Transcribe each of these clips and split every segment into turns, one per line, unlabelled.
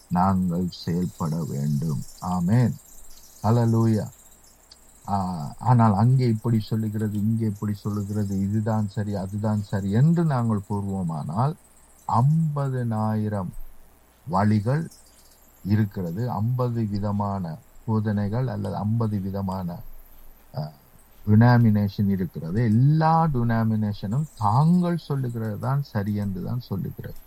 நாங்கள் செயல்பட வேண்டும் ஆமென் ஹalleluya ஆஹ் ஆனால் அங்கே இப்படி சொல்லுகிறது இங்கே இப்படி சொல்லுகிறது இதுதான் சரி அதுதான் சரி என்று நாங்கள் கூறுவோமானால் ஐம்பதனாயிரம் வழிகள் இருக்கிறது ஐம்பது விதமான போதனைகள் அல்லது ஐம்பது விதமான டினாமினேஷன் இருக்கிறது எல்லா டினாமினேஷனும் தாங்கள் சொல்லுகிறது தான் சரி என்று தான் சொல்லுகிறது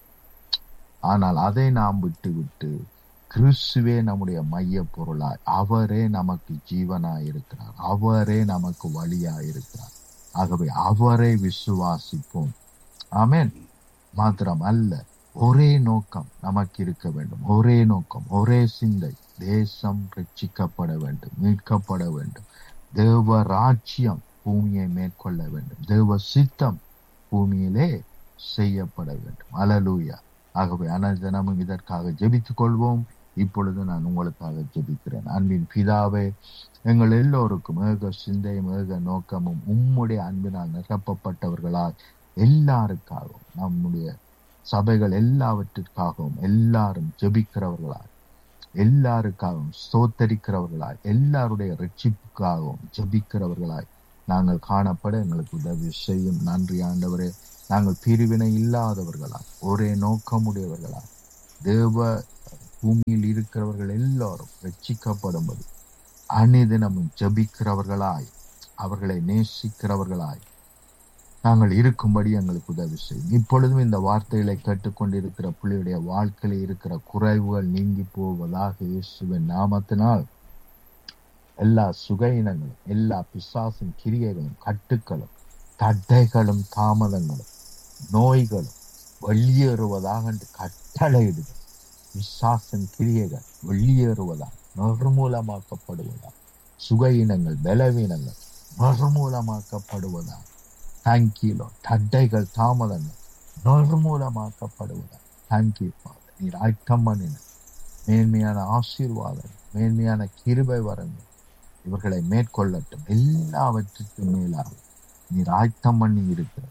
ஆனால் அதை நாம் விட்டு விட்டு கிறிஸ்துவே நம்முடைய மைய பொருளாய் அவரே நமக்கு ஜீவனாய் இருக்கிறார் அவரே நமக்கு வழியாய் இருக்கிறார் ஆகவே அவரை விசுவாசிப்போம் ஆமென் மாத்திரம் அல்ல ஒரே நோக்கம் நமக்கு இருக்க வேண்டும் ஒரே நோக்கம் ஒரே சிந்தை தேசம் ரட்சிக்கப்பட வேண்டும் மீட்கப்பட வேண்டும் தேவ ராஜ்யம் பூமியை மேற்கொள்ள வேண்டும் தேவ சித்தம் பூமியிலே செய்யப்பட வேண்டும் அலலூயா ஆகவே அனந்தனமும் இதற்காக ஜெபித்துக் கொள்வோம் இப்பொழுது நான் உங்களுக்காக ஜெபிக்கிறேன் அன்பின் பிதாவே எங்கள் எல்லோருக்கும் ஏக சிந்தையும் ஏக நோக்கமும் உம்முடைய அன்பினால் நிரப்பப்பட்டவர்களால் எல்லாருக்காகவும் நம்முடைய சபைகள் எல்லாவற்றிற்காகவும் எல்லாரும் ஜெபிக்கிறவர்களாய் எல்லாருக்காகவும் ஸ்தோத்தரிக்கிறவர்களாய் எல்லாருடைய ரட்சிப்புக்காகவும் ஜெபிக்கிறவர்களாய் நாங்கள் காணப்பட எங்களுக்கு உதவி செய்யும் நன்றி ஆண்டவரே நாங்கள் பிரிவினை இல்லாதவர்களாய் ஒரே நோக்கமுடையவர்களாய் தேவ பூமியில் இருக்கிறவர்கள் எல்லாரும் ரட்சிக்கப்படும்படி அனிதினமும் ஜபிக்கிறவர்களாய் அவர்களை நேசிக்கிறவர்களாய் நாங்கள் இருக்கும்படி எங்களுக்கு உதவி செய்யும் இப்பொழுதும் இந்த வார்த்தைகளை கேட்டுக்கொண்டிருக்கிற பிள்ளையுடைய வாழ்க்கையில இருக்கிற குறைவுகள் நீங்கி போவதாக இயேசுவின் நாமத்தினால் எல்லா சுகையினங்களும் எல்லா பிசாசின் கிரியைகளும் கட்டுக்களும் தடைகளும் தாமதங்களும் நோய்களும் வெளியேறுவதாக என்று கட்டளையிடுகள் பிசாசின் கிரியைகள் வெளியேறுவதாக நிர்மூலமாக்கப்படுவதாக சுகையினங்கள் பலவீனங்கள் நிர்மூலமாக்கப்படுவதாக தேங்க்யூலோ தடைகள் தாமதங்கள் நிர்மூலமாக்கப்படுவதாக தேங்க்யூ நீர் ஆயத்தம் பண்ணின மேன்மையான ஆசீர்வாதம் மேன்மையான கிருபை வரங்கள் இவர்களை மேற்கொள்ளட்டும் எல்லாவற்றிற்கும் மேலாக நீர் ஆயத்தம் பண்ணி இருக்கிற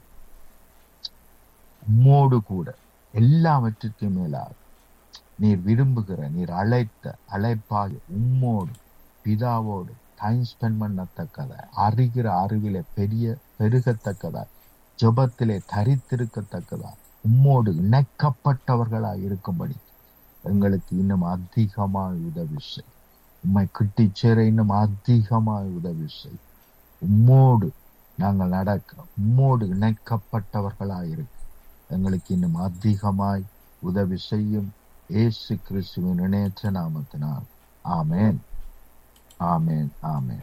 உம்மோடு கூட எல்லாவற்றிற்கும் மேலாக நீர் விரும்புகிற நீர் அழைத்த அழைப்பாக உம்மோடு பிதாவோடு டைம் ஸ்பெண்ட் பண்ணத்தக்கதா அறிகிற அறிவில பெரிய பெருகத்தக்கதா ஜபத்திலே தரித்திருக்கத்தக்கதா உம்மோடு இணைக்கப்பட்டவர்களா இருக்கும்படி எங்களுக்கு இன்னும் அதிகமாய் உதவி செய் உம்மை கிட்டி சேர இன்னும் அதிகமாய் உதவி செய் உம்மோடு நாங்கள் நடக்க உம்மோடு இணைக்கப்பட்டவர்களா இருக்கு எங்களுக்கு இன்னும் அதிகமாய் உதவி செய்யும் ஏசு கிறிஸ்துவின் இணையற்ற நாமத்தினால் ஆமேன் ஆமேன் ஆமேன்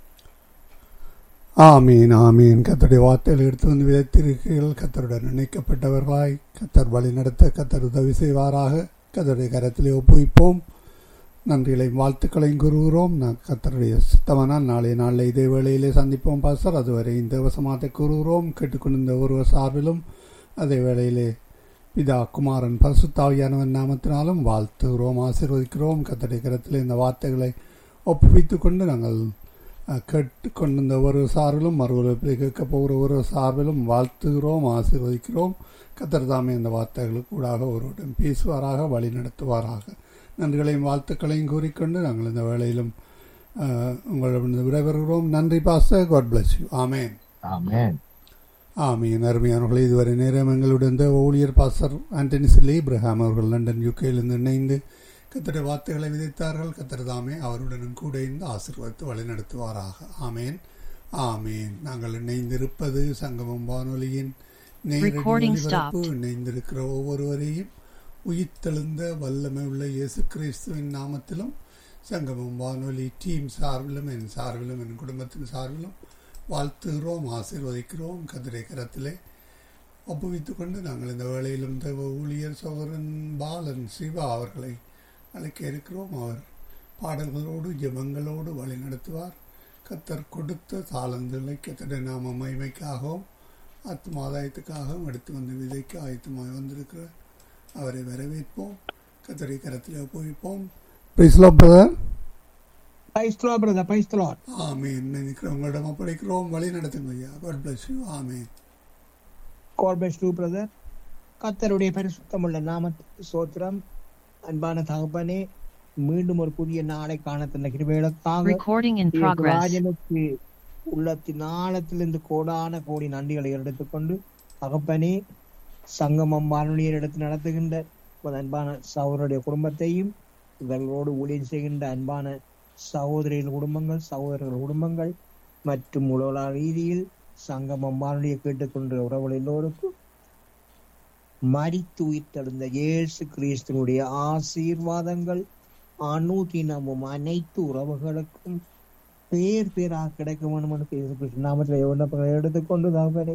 ஆமீன் ஆமீன் கத்தருடைய வார்த்தையில் எடுத்து வந்து விதைத்திருக்கிறீர்கள் கத்தருடன் இணைக்கப்பட்டவர்களாய் கத்தர் வழி நடத்த கத்தர் உதவி செய்வாராக கத்தருடைய கரத்திலே ஒப்புவிப்போம் நன்றிகளையும் வாழ்த்துக்களையும் கூறுகிறோம் நான் கத்தருடைய சுத்தமானால் நாளைய நாளில் இதே வேளையிலே சந்திப்போம் பாஸ்டர் அதுவரை இந்த வசமாத்தை கூறுகிறோம் கேட்டுக்கொண்டிருந்த ஒருவர் சார்பிலும் அதே வேளையிலே பிதா குமாரன் பசுத்தாவியானவன் நாமத்தினாலும் வாழ்த்துகிறோம் ஆசீர்வதிக்கிறோம் கத்தருடைய கரத்தில் இந்த வார்த்தைகளை ஒப்புவித்து கொண்டு நாங்கள் கேட்டுக்கொண்டிருந்த ஒரு சார்பிலும் மறுவரப்பிலே கேட்க போகிற ஒரு சார்பிலும் வாழ்த்துகிறோம் ஆசீர்வதிக்கிறோம் கத்தர் தாமே இந்த வார்த்தைகளுக்கு கூடாக ஒருவருடன் பேசுவாராக வழி நடத்துவாராக நன்றிகளையும் வாழ்த்துக்களையும் கூறிக்கொண்டு நாங்கள் இந்த வேளையிலும் உங்களிடம் விடைபெறுகிறோம் நன்றி pastor God bless you amen
amen
ஆமீன் அருமையானவர்களே இதுவரை நேரம் எங்களுடன் ஊழியர் பாஸ்டர் ஆண்டனி சில்லி இப்ரஹாம் அவர்கள் லண்டன் யூகேயிலிருந்து இணைந்து கத்தருடைய வார்த்தைகளை விதைத்தார்கள் கத்தர் தாமே அவருடனும் கூட இருந்து ஆசீர்வதித்து வழிநடத்துவாராக ஆமேன் ஆமேன் நாங்கள் இணைந்திருப்பது சங்கமம் வானொலியின் ஒளிபரப்பு இணைந்திருக்கிற ஒவ்வொருவரையும் உயிர்த்தெழுந்த வல்லமை உள்ள இயேசு கிறிஸ்துவின் நாமத்திலும் சங்கமம் வானொலி டீம் சார்பிலும் என் சார்பிலும் என் குடும்பத்தின் சார்பிலும் வாழ்த்துகிறோம் ஆசீர்வதிக்கிறோம் கதிரை கரத்திலே ஒப்புவித்துக் கொண்டு நாங்கள் இந்த வேளையிலும் தேவ ஊழியர் சோதரன் பாலன் சிவா அவர்களை அழைக்க இருக்கிறோம் அவர் பாடல்களோடு ஜெபங்களோடு வழி நடத்துவார் கத்தர் கொடுத்த தாளந்துகளை கத்தட நாம மகிமைக்காகவும் ஆத்மாதாயத்துக்காகவும் எடுத்து வந்த விதைக்கு ஆயத்தமாக வந்திருக்கிற அவரை வரவேற்போம் கத்தரை கரத்தில் ஒப்புவிப்போம் பிரிஸ்லோ பிரதர்
பைஸ்தலோ பிரதர் பைஸ்தலோ
ஆமீன் நினைக்கிறவங்களிடம் ஒப்படைக்கிறோம் வழி நடத்துங்க ஐயா காட் பிளஸ் யூ ஆமீன்
காட் பிளஸ் யூ பிரதர் கத்தருடைய பரிசுத்தமுள்ள நாமத்துக்கு சோத்திரம் அன்பான தகப்பனே மீண்டும் ஒரு புதிய நாளை காண தந்த கிருபைகளுக்காக
Recording in progress.
ராஜனுக்கு உள்ளத்தின் ஆழத்திலிருந்து கோடான கோடி நன்றிகளை எடுத்துக்கொண்டு தகப்பனே சங்கமம் வானொலியை எடுத்து நடத்துகின்ற உமது அன்பான சகோதரருடைய குடும்பத்தையும் இவர்களோடு ஊழியம் செய்கின்ற அன்பான சகோதரிகள் குடும்பங்கள் சகோதரர்கள் குடும்பங்கள் மற்றும் உலக ரீதியில் சங்கமம் வானொலியை கேட்டுக்கொண்ட உறவுகள் எல்லோருக்கும் மரித்து உயிர்த்தெழுந்த இயேசு கிறிஸ்துவனுடைய ஆசீர்வாதங்கள் அனுதினமும் அனைத்து உறவுகளுக்கும் பேர் பேராக கிடைக்க வேண்டும் என்று இயேசு கிறிஸ்து நாமத்தில் விண்ணப்பங்களை எடுத்துக்கொண்டு தகப்பனே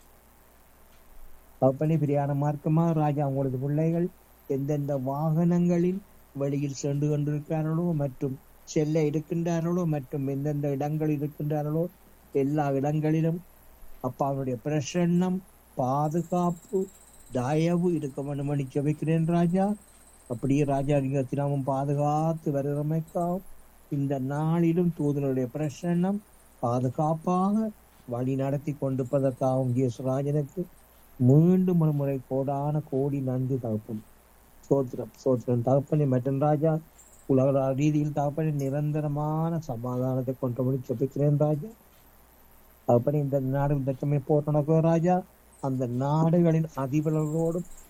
தகப்பனே பிரியான மார்க்கமா ராஜா உங்களது பிள்ளைகள் எந்தெந்த வாகனங்களில் வெளியில் சென்று கொண்டிருக்கிறார்களோ மற்றும் செல்ல இருக்கின்றார்களோ மற்றும் எந்தெந்த இடங்களில் இருக்கின்றார்களோ எல்லா இடங்களிலும் அப்பாவுடைய பிரசன்னம் பாதுகாப்பு தயவு இருக்க வேண்டும் என்று ஜெபிக்கிறேன் ராஜா அப்படியே ராஜா நீங்க தினமும் பாதுகாத்து வருகிறமைக்காவும் இந்த நாளிலும் தூதனுடைய பிரசன்னம் பாதுகாப்பாக வழி நடத்தி கொண்டிருப்பதற்காகவும் இயேசுராஜனுக்கு மீண்டும் ஒரு முறை கோடான கோடி நன்றி தகப்பன் சோத்திரம் சோத்திரம் தகப்பனை மற்றும் ராஜா உலக ரீதியில் தகப்பனை நிரந்தரமான சமாதானத்தை கொண்டு வந்து ஜெபிக்கிறேன் ராஜா தகப்பனை இந்த நாடு தச்சமே போட்டனக்கோ ராஜா அந்த நாடுகளின் அதிபர்களோடும்